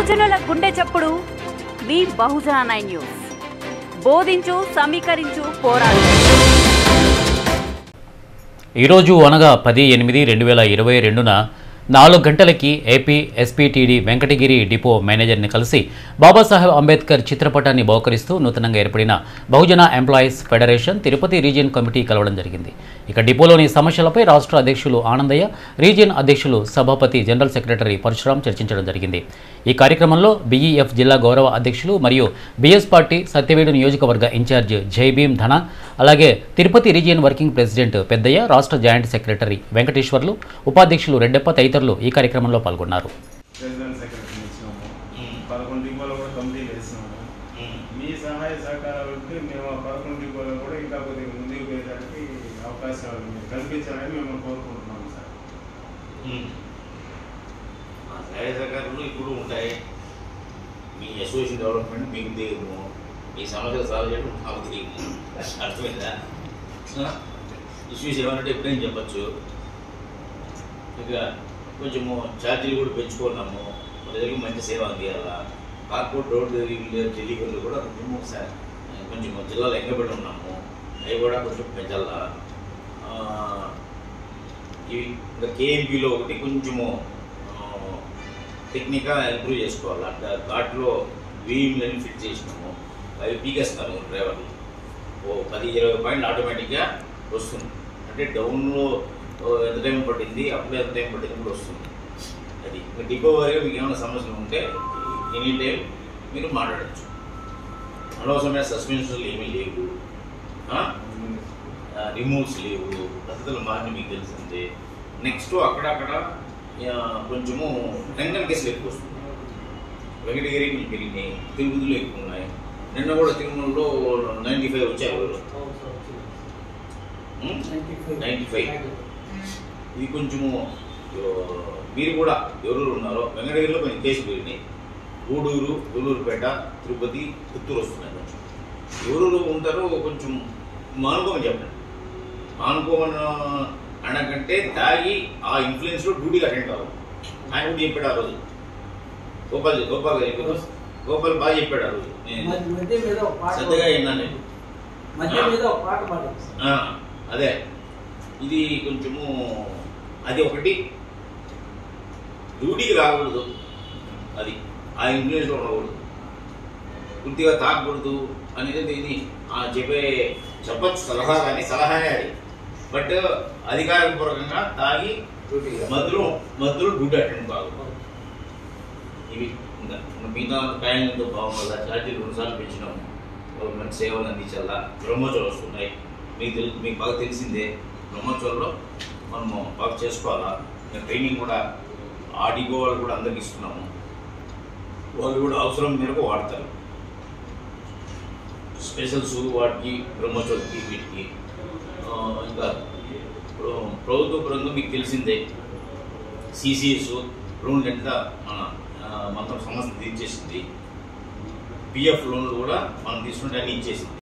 బహుజనుల గుండె చప్పుడు మీ బహుజన నైన్ న్యూస్ బోధించు సమీకరించు పోరాడు ఈరోజు అనగా పది ఎనిమిది రెండు వేల ఇరవై రెండున నాలుగు గంటలకి ఏపీ ఎస్పీటీడీ వెంకటగిరి డిపో మేనేజర్ని కలిసి బాబాసాహెబ్ అంబేద్కర్ చిత్రపటాన్ని బహుకరిస్తూ నూతనంగా ఏర్పడిన Bahujan employees federation Tirupati region committee కలవడం జరిగింది ఇక డిపోలోని సమస్యలపై రాష్ట్ర అధ్యక్షులు ఆనందయ్య రీజియన్ అధ్యక్షులు సభాపతి జనరల్ సెక్రటరీ పరశురాం చర్చించడం జరిగింది ఈ కార్యక్రమంలో బీఈఎఫ్ జిల్లా గౌరవ అధ్యక్షులు మరియు బీఎస్ పార్టీ సత్యవేడు నియోజకవర్గ ఇన్ఛార్జ్ జైభీం ధన అలాగే తిరుపతి రీజియన్ వర్కింగ్ ప్రెసిడెంట్ పెద్దయ్య రాష్ట్ర జాయింట్ సెక్రటరీ వెంకటేశ్వర్లు ఉపాధ్యక్షులు రెడ్డప్ప తదితరులు ఈ కార్యక్రమంలో పాల్గొన్నారు ప్రెసిడెంట్ సెక్రటరీ ఇచ్చినాము పదకొండు డిపోలో కూడా కమిటీలు వేసినాము మీ సహాయ సహకారాలు ఉంటే మేము ఆ పదకొండు డిపోలో కూడా ఇంకా కొద్దిగా ముందుకు పోయేదానికి అవకాశాలు మీరు కల్పించాలని మేము కోరుకుంటున్నాము సార్ మా సహాయ సహకారాలు ఇప్పుడు ఉంటాయి మీ అసోసియేషన్ డెవలప్మెంట్ మీకు తెలియదు మీ సమస్యలు సాల్వ్ చేయడం మాకు తెలియదు అర్థమైందా ఇష్యూస్ ఏమన్నట్టు ఎప్పుడైనా చెప్పచ్చు ఇక కొంచెము ఛార్జీలు కూడా పెంచుకున్నాము ప్రజలకు మంచి సేవ అందియాలా కార్పొరేట్ రోడ్ డెలివరీలు కూడా కొంచెము స- కొంచెం జిల్లాలో ఎంగబడి ఉన్నాము అవి కూడా కొంచెం పెంచాలా ఆ, ఇవి ఇంకా కేఎంపీలో ఒకటి కొంచెము టెక్నిక్గా ఇంప్రూవ్ చేసుకోవాలి అట్లా ఘాట్లో వీమ్లని ఫిట్ చేసినాము అవి పీకేస్తారు డ్రైవర్లు ఓ పది ఇరవై పాయింట్లు ఆటోమేటిక్గా వస్తుంది అంటే డౌన్లో ఓ ఎంత టైం పట్టింది అప్పుడు ఎంత టైం పట్టింది కూడా వస్తుంది అది ఇంకా డిపో వరకు మీకు ఏమైనా సమస్యలు ఉంటే ఎనీ టైం మీరు మాట్లాడచ్చు అనవసరమైన సస్పెన్షన్లు ఏమీ లేవు రిమూవ్స్ లేవు పద్ధతులు మారిన మీకు తెలిసిందే నెక్స్ట్ అక్కడక్కడ ఆ, కొంచెము టెంగన్ కేసులు ఎక్కువ వస్తుంది వెంకటగిరి కొంచెం పెరిగినాయి తిరుపతిలో ఎక్కువ ఉన్నాయి నిన్న కూడా తిరుమలలో నైంటీ ఫైవ్ వచ్చాయి ఎవరు నైంటీ ఫైవ్ ఇది కొంచెము ఆ, మీరు కూడా ఎవరు ఉన్నారో వెంకటగిరిలో కొంచెం కేసులు పెరిగినాయి గూడూరు గూడూరుపేట తిరుపతి పుత్తూరు వస్తున్నాయి కొంచెం ఎవరు ఉంటారో కొంచెం మానుకోమని చెప్పండి మానుకోమని అనకంటే తాగి ఆ ఇన్ఫ్లుయెన్స్లో డ్యూటీకి అటెండ్ అవ్వాలి ఆయన కూడా చెప్పాడు ఆ రోజు గోపాల్ గోపాల్ గారు చెప్పారు గోపాల్ బాగా చెప్పాడు ఆ రోజు నేను మధ్య మధ్య మీద ఒక పాట శ్రద్ధగా విన్నాను నేను మధ్య మీద ఒక పాట పాడారు ఆ, అదే ఇది కొంచెము అది ఒకటి డ్యూటీకి రాకూడదు అది ఆ ఇన్ఫ్లుయెన్స్లో ఉండకూడదు పూర్తిగా తాగకూడదు అనేది ఇది ఆ చెప్పే చెప్పచ్చు సలహా కానీ సలహానే అది బట్ అధికారపూర్వకంగా తాగి మధ్యలో మధ్యలో డ్యూటీ అటెండ్ కాదు ఇవి ఇంకా ఇంకా మిగతా ప్రయాణంతో బాగుండాలా ఛార్జీలు రెండుసార్లు పెంచినాము వాళ్ళకి మంచి సేవలు అందించాలా బ్రహ్మోత్సవాలు వస్తున్నాయి మీకు తెలు మీకు బాగా తెలిసిందే బ్రహ్మోత్సవాల్లో మనము బాగా చేసుకోవాలా ఇంకా ట్రైనింగ్ కూడా ఆడిగో వాళ్ళు కూడా అందరికి ఇస్తున్నాము వాళ్ళు కూడా అవసరం మేరకు వాడతారు స్పెషల్స్ వాటికి బ్రహ్మోత్సవాలకి వీటికి ఆ, ఇంకా ఇప్పుడు ప్రభుత్వ పరంగా మీకు తెలిసిందే సిసిఎస్ లోన్ ఎంత మన ఆ, మొత్తం సంస్థ తీర్చేసింది పిఎఫ్ లోన్లు కూడా మనం తీసుకుంటే అన్ని ఇచ్చేసింది